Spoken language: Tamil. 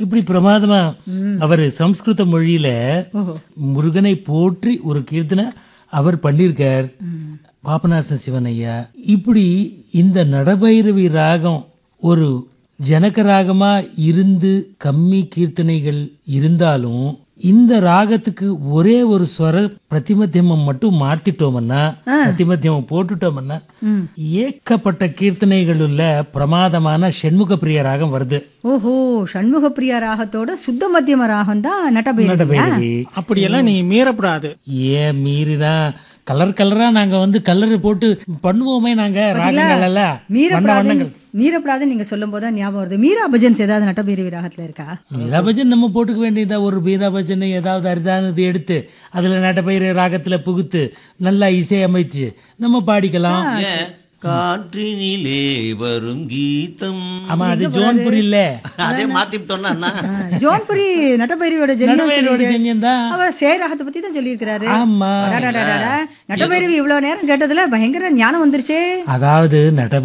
இப்படி பிரமாதமா அவர் சம்ஸ்கிருத மொழியில ஓஹோ முருகனை போற்றி ஒரு கீர்த்தனை அவர் பண்ணியிருக்கார் பாபநாசன் சிவன் ஐயா இப்படி இந்த நடபைரவி ராகம் ஒரு ஜனக ராகமா இருந்து கம்மி கீர்த்தனைகள் இருந்தாலும் இந்த ராகத்துக்கு ஒரே ஒரு ஸ்வர பிரதிமத்தியமம் மட்டும் மாத்திட்டோம்னா பிரதிமத்தியமம் போட்டுட்டோம்னா ஏக்கப்பட்ட கீர்த்தனைகள் உள்ள பிரமாதமான ஷண்முக பிரிய ராகம் வருது ஓஹோ சண்முக பிரியா ராகத்தோட சுத்த மத்தியம ராகம் தான் நட்டபைரவி நடபைரவி அப்படியெல்லாம் நீ மீறப்படாது ஏன் மீறினா கலர் கலரா நாங்க வந்து கலர் போட்டு பண்ணுவோமே நாங்க ராகங்கள் எல்லாம் வண்ண மீறப்படாது வண்ணங்கள் மீறப்படாது நீங்க சொல்லும் போது ஞாபகம் வருது மீரா பஜன்ஸ் ஏதாவது நட்டபைரவி ராகத்துல இருக்கா மீராபஜன் நம்ம போட்டுக்க வேண்டியதா ஒரு மீராபஜன் ஏதாவது அரிதானது எடுத்து அதுல நட்டப்பயிர ராகத்துல புகுத்து நல்லா இசையமைச்சு நம்ம பாடிக்கலாம் காற்றினிலே வரும் கீதம் ஆமா அது ஜோன்புரி இல்ல அதே மாத்திட்டோம்னா என்ன? ஜோன்புரி நட்டபைரவியோட ஜென்யம் நட்டப்பயிரோட ஜென்யம் தான் அவர் சே ராகத்தை பத்தி தான் சொல்லியிருக்கிறாரு ஆமா அடடடடட. நட்டபைரவி இவ்வளவு நேரம் கேட்டதுல பயங்கர ஞானம் வந்துருச்சே அதாவது நட